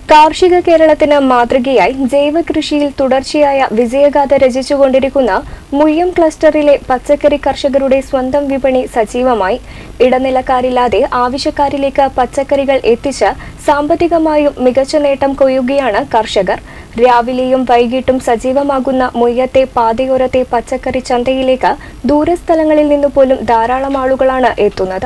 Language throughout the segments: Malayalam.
കാർഷിക കേരളത്തിന് മാതൃകയായി ജൈവ കൃഷിയിൽ തുടർച്ചയായ വിജയഗാഥ രചിച്ചുകൊണ്ടിരിക്കുന്ന മുയ്യം ക്ലസ്റ്ററിലെ പച്ചക്കറി കർഷകരുടെ സ്വന്തം വിപണി സജീവമായി ഇടനിലക്കാരില്ലാതെ ആവശ്യക്കാരിലേക്ക് പച്ചക്കറികൾ എത്തിച്ച് സാമ്പത്തികമായും മികച്ച നേട്ടം കൊയ്യുകയാണ് കർഷകർ രാവിലെയും വൈകിട്ടും സജീവമാകുന്ന മുയ്യത്തെ പാതയോരത്തെ പച്ചക്കറി ചന്തയിലേക്ക് ദൂരസ്ഥലങ്ങളിൽ നിന്നു പോലും ധാരാളം ആളുകളാണ് എത്തുന്നത്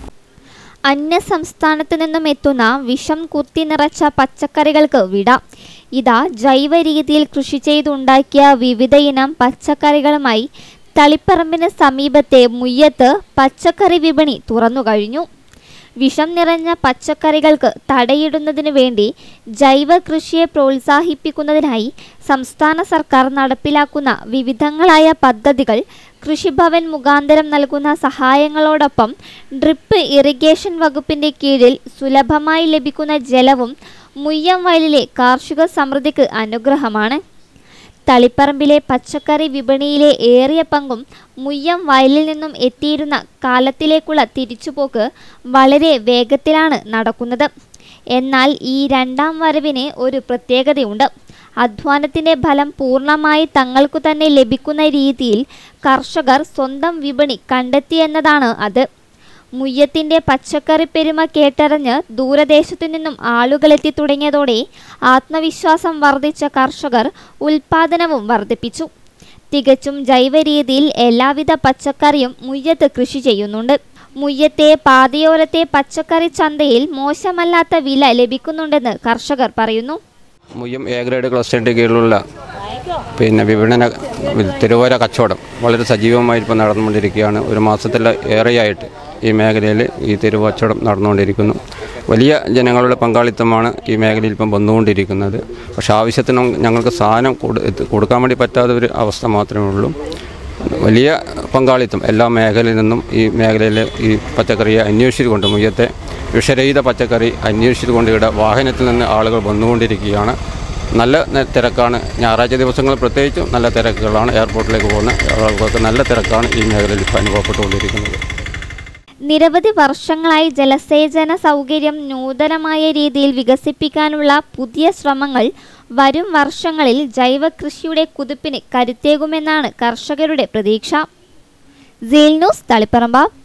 അന്യ സംസ്ഥാനത്ത് നിന്നും എത്തുന്ന വിഷം കുത്തി നിറച്ച പച്ചക്കറികൾക്ക് വിട ഇതാ ജൈവ രീതിയിൽ കൃഷി ചെയ്തുണ്ടാക്കിയ വിവിധ ഇനം പച്ചക്കറികളുമായി തളിപ്പറമ്പിന് സമീപത്തെ മുയ്യത്ത് പച്ചക്കറി വിപണി തുറന്നു കഴിഞ്ഞു വിഷം നിറഞ്ഞ പച്ചക്കറികൾക്ക് തടയിടുന്നതിനു വേണ്ടി ജൈവ കൃഷിയെ പ്രോത്സാഹിപ്പിക്കുന്നതിനായി സംസ്ഥാന സർക്കാർ നടപ്പിലാക്കുന്ന വിവിധങ്ങളായ പദ്ധതികൾ കൃഷിഭവൻ മുഖാന്തരം നൽകുന്ന സഹായങ്ങളോടൊപ്പം ഡ്രിപ്പ് ഇറിഗേഷൻ വകുപ്പിന്റെ കീഴിൽ സുലഭമായി ലഭിക്കുന്ന ജലവും മുയ്യം വയലിലെ കാർഷിക സമൃദ്ധിക്ക് അനുഗ്രഹമാണ് തളിപ്പറമ്പിലെ പച്ചക്കറി വിപണിയിലെ ഏറിയ പങ്കും മുയ്യം വയലിൽ നിന്നും എത്തിയിരുന്ന കാലത്തിലേക്കുള്ള തിരിച്ചുപോക്ക് വളരെ വേഗത്തിലാണ് നടക്കുന്നത് എന്നാൽ ഈ രണ്ടാം വരവിന് ഒരു പ്രത്യേകതയുണ്ട് അധ്വാനത്തിൻ്റെ ഫലം പൂർണ്ണമായി തങ്ങൾക്കു തന്നെ ലഭിക്കുന്ന രീതിയിൽ കർഷകർ സ്വന്തം വിപണി കണ്ടെത്തിയെന്നതാണ് അത് മുയ്യത്തിൻ്റെ പച്ചക്കറി പെരുമ കേട്ടറിഞ്ഞ് ദൂരദേശത്തു നിന്നും ആളുകളെത്തി തുടങ്ങിയതോടെ ആത്മവിശ്വാസം വർദ്ധിച്ച കർഷകർ ഉൽപാദനവും വർദ്ധിപ്പിച്ചു തികച്ചും ജൈവ രീതിയിൽ എല്ലാവിധ പച്ചക്കറിയും മുയ്യത്ത് കൃഷി ചെയ്യുന്നുണ്ട് മുയ്യത്തെ പാതയോരത്തെ പച്ചക്കറി ചന്തയിൽ മോശമല്ലാത്ത വില ലഭിക്കുന്നുണ്ടെന്ന് കർഷകർ പറയുന്നു മുയ്യം എ ഗ്രേഡ് ക്ലസ്റ്ററിൻ്റെ കീഴിലുള്ള പിന്നെ വിപണന തിരുവോര കച്ചവടം വളരെ സജീവമായി ഇപ്പോൾ നടന്നുകൊണ്ടിരിക്കുകയാണ് ഒരു മാസത്തിൽ ഏറെയായിട്ട് ഈ മേഖലയിൽ ഈ തെരുവച്ചവടം നടന്നുകൊണ്ടിരിക്കുന്നു വലിയ ജനങ്ങളുടെ പങ്കാളിത്തമാണ് ഈ മേഖലയിൽ ഇപ്പം വന്നുകൊണ്ടിരിക്കുന്നത് പക്ഷേ ആവശ്യത്തിന് ഞങ്ങൾക്ക് സാധനം കൊടു എത്തി- കൊടുക്കാൻ വേണ്ടി പറ്റാത്ത ഒരു അവസ്ഥ മാത്രമേ ഉള്ളൂ വലിയ പങ്കാളിത്തം എല്ലാ മേഖലയിൽ നിന്നും ഈ മേഖലയിൽ ഈ പച്ചക്കറിയെ അന്വേഷിച്ചുകൊണ്ട് മുയ്യത്തെ വിഷരഹിത പച്ചക്കറി അന്വേഷിച്ചുകൊണ്ട് ഇവിടെ വാഹനത്തിൽ നിന്ന് ആളുകൾ വന്നുകൊണ്ടിരിക്കുകയാണ് നല്ല ന- തിരക്കാണ് ഞായറാഴ്ച ദിവസങ്ങളിൽ പ്രത്യേകിച്ചും നല്ല തിരക്കുകളാണ് എയർപോർട്ടിലേക്ക് പോകുന്ന ആളുകൾക്ക് നല്ല തിരക്കാണ് ഈ മേഖലയിൽ ഇപ്പോൾ അനുഭവപ്പെട്ടുകൊണ്ടിരിക്കുന്നത് നിരവധി വർഷങ്ങളായി ജലസേചന സൗകര്യം നൂതനമായ രീതിയിൽ വികസിപ്പിക്കാനുള്ള പുതിയ ശ്രമങ്ങൾ വരും വർഷങ്ങളിൽ ജൈവ കൃഷിയുടെ കുതിപ്പിന് കരുത്തേകുമെന്നാണ് കർഷകരുടെ പ്രതീക്ഷ സീൽ ന്യൂസ് തളിപ്പറമ്പ